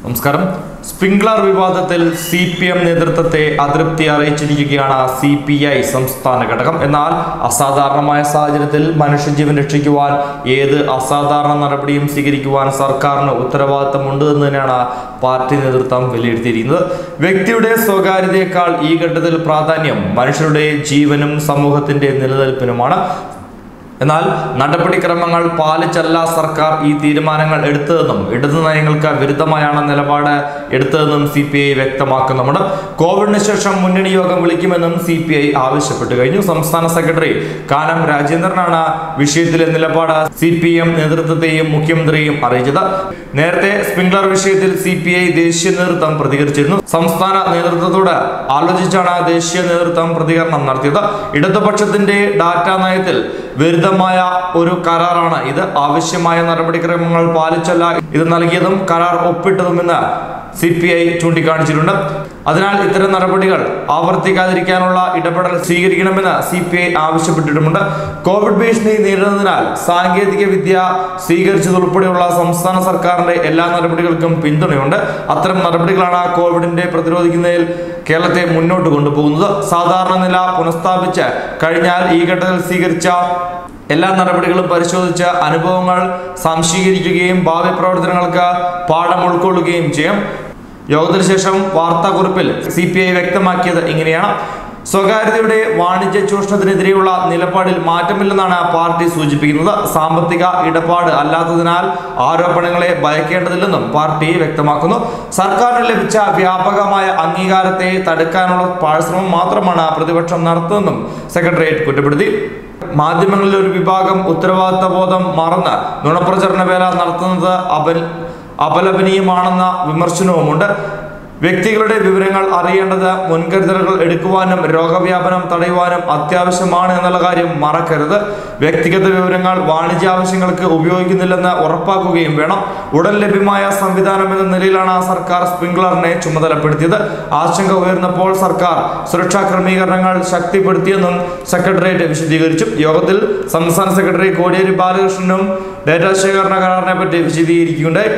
നമസ്കാരം സ്പ്രിംഗ്ലർ വിവാദത്തിൽ C P M നേതൃത്വത്തെ അതൃപ്തി അറിയിച്ചിരിക്കുകയാണ് സി പി ഐ സംസ്ഥാന ഘടകം എന്നാൽ അസാധാരണമായ സാഹചര്യത്തിൽ മനുഷ്യജീവൻ രക്ഷിക്കുവാൻ ഏത് അസാധാരണ നടപടിയും സ്വീകരിക്കുവാൻ സർക്കാരിന് ഉത്തരവാദിത്തമുണ്ട് എന്ന് തന്നെയാണ് പാർട്ടി നേതൃത്വം വിലയിരുത്തിയിരിക്കുന്നത് വ്യക്തിയുടെ സ്വകാര്യതയേക്കാൾ ഈ ഘട്ടത്തിൽ പ്രാധാന്യം മനുഷ്യരുടെ ജീവനും സമൂഹത്തിന്റെ നിലനിൽപ്പിനുമാണ് എന്നാൽ നടപടിക്രമങ്ങൾ പാലിച്ചല്ല സർക്കാർ ഈ തീരുമാനങ്ങൾ എടുത്തതെന്നും ഇടതു നയങ്ങൾക്ക് വിരുദ്ധമായാണ് നിലപാട് എടുത്തതെന്നും സി പി ഐ വ്യക്തമാക്കുന്നുണ്ട് കോവിഡിന് ശേഷം മുന്നണി യോഗം വിളിക്കുമെന്നും സി പി ഐ ആവശ്യപ്പെട്ടു കഴിഞ്ഞു സംസ്ഥാന സെക്രട്ടറി കാനം രാജേന്ദ്രനാണ് വിഷയത്തിലെ നിലപാട് സി പി എം നേതൃത്വത്തെയും മുഖ്യമന്ത്രിയെയും അറിയിച്ചത് നേരത്തെ സ്പ്രിംഗ്ലർ വിഷയത്തിൽ സി പി ഐ ദേശീയ നേതൃത്വം പ്രതികരിച്ചിരുന്നു സംസ്ഥാന നേതൃത്വത്തോട് ആലോചിച്ചാണ് ദേശീയ നേതൃത്വം പ്രതികരണം നടത്തിയത് ഇടതുപക്ഷത്തിന്റെ ഡാറ്റ നയത്തിൽ വിരുദ്ധമായ ഒരു കരാറാണ് ഇത് ആവശ്യമായ നടപടിക്രമങ്ങൾ പാലിച്ചല്ല ഇത് നൽകിയതും കരാർ ഒപ്പിട്ടതുമെന്ന് സി പി ഐ ചൂണ്ടിക്കാണിച്ചിട്ടുണ്ട് അതിനാൽ ഇത്തരം നടപടികൾ ആവർത്തിക്കാതിരിക്കാനുള്ള ഇടപെടൽ സ്വീകരിക്കണമെന്ന് സി പി ഐ ആവശ്യപ്പെട്ടിട്ടുമുണ്ട് കോവിഡ് ഭീഷണി നേരിടുന്നതിനാൽ സാങ്കേതിക വിദ്യ സ്വീകരിച്ചതുൾപ്പെടെയുള്ള സംസ്ഥാന സർക്കാരിന്റെ എല്ലാ നടപടികൾക്കും പിന്തുണയുണ്ട് അത്തരം നടപടികളാണ് കോവിഡിന്റെ പ്രതിരോധിക്കുന്നതിൽ കേരളത്തെ മുന്നോട്ട് കൊണ്ടുപോകുന്നത് സാധാരണ നില പുനഃസ്ഥാപിച്ച് കഴിഞ്ഞാൽ ഈ ഘട്ടത്തിൽ സ്വീകരിച്ച എല്ലാ നടപടികളും പരിശോധിച്ച് അനുഭവങ്ങൾ സംശീകരിക്കുകയും ഭാവി പ്രവർത്തനങ്ങൾക്ക് പാഠം ഉൾക്കൊള്ളുകയും ചെയ്യും യോഗത്തിന് ശേഷം വാർത്താക്കുറിപ്പിൽ സി പി ഐ വ്യക്തമാക്കിയത് ഇങ്ങനെയാണ് സ്വകാര്യതയുടെ വാണിജ്യ ചൂഷണത്തിനെതിരെയുള്ള നിലപാടിൽ മാറ്റമില്ലെന്നാണ് പാർട്ടി സൂചിപ്പിക്കുന്നത് സാമ്പത്തിക ഇടപാട് അല്ലാത്തതിനാൽ ആരോപണങ്ങളെ ഭയക്കേണ്ടതില്ലെന്നും പാർട്ടി വ്യക്തമാക്കുന്നു സർക്കാരിന് ലഭിച്ച വ്യാപകമായ അംഗീകാരത്തെ തടുക്കാനുള്ള പാഴ്ശ്രമം മാത്രമാണ് പ്രതിപക്ഷം നടത്തുന്നതെന്നും സെക്രട്ടേറിയറ്റ് കുറ്റപ്പെടുത്തി മാധ്യമങ്ങളിൽ ഒരു വിഭാഗം ഉത്തരവാദിത്ത ബോധം മറന്ന് നുണപ്രചരണ വേല നടത്തുന്നത് അപൽ അപലപനീയമാണെന്ന വിമർശനവുമുണ്ട് വ്യക്തികളുടെ വിവരങ്ങൾ അറിയേണ്ടത് മുൻകരുതലുകൾ എടുക്കുവാനും രോഗവ്യാപനം തടയുവാനും അത്യാവശ്യമാണ് എന്നുള്ള കാര്യം മറക്കരുത് വ്യക്തിഗത വിവരങ്ങൾ വാണിജ്യ ആവശ്യങ്ങൾക്ക് ഉപയോഗിക്കുന്നില്ലെന്ന് ഉറപ്പാക്കുകയും വേണം ഉടൻ ലഭ്യമായ സംവിധാനം എന്ന നിലയിലാണ് സർക്കാർ സ്പ്രിംഗ്ലറിനെ ചുമതലപ്പെടുത്തിയത് ആശങ്ക ഉയർന്നപ്പോൾ സർക്കാർ സുരക്ഷാ ക്രമീകരണങ്ങൾ ശക്തിപ്പെടുത്തിയെന്നും സെക്രട്ടേറിയറ്റ് വിശദീകരിച്ചു യോഗത്തിൽ സംസ്ഥാന സെക്രട്ടറി കോടിയേരി ബാലകൃഷ്ണനും ഡേറ്റാ ശേഖരണ കരാറിനെ പറ്റി വിശദീകരിക്കുകയുണ്ടായി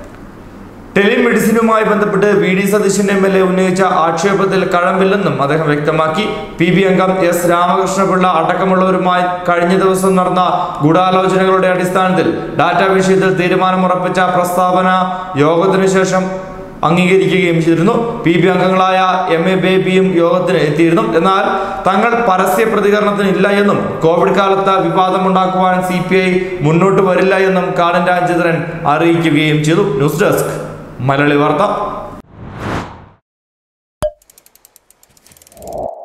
ടെലിമെഡിസിനുമായി ബന്ധപ്പെട്ട് V D Satheesan M L A ഉന്നയിച്ച ആക്ഷേപത്തിൽ കഴമ്പില്ലെന്നും അദ്ദേഹം വ്യക്തമാക്കി പി ബി അംഗം എസ് രാമകൃഷ്ണപിള്ള അടക്കമുള്ളവരുമായി കഴിഞ്ഞ ദിവസം നടന്ന ഗൂഢാലോചനകളുടെ അടിസ്ഥാനത്തിൽ ഡാറ്റ വിഷയത്തിൽ തീരുമാനമുറപ്പിച്ച പ്രസ്താവന യോഗത്തിനു ശേഷം അംഗീകരിക്കുകയും ചെയ്തിരുന്നു പി ബി അംഗങ്ങളായ എം എ ബേബിയും യോഗത്തിന് എത്തിയിരുന്നു എന്നാൽ തങ്ങൾ പരസ്യ പ്രതികരണത്തിന് ഇല്ല എന്നും കോവിഡ് കാലത്ത് വിവാദമുണ്ടാക്കുവാൻ സി പി ഐ മുന്നോട്ട് വരില്ല എന്നും കാടൻ രാജേന്ദ്രൻ അറിയിക്കുകയും ചെയ്തു ന്യൂസ് ഡെസ്ക് മലയാളി വാർത്ത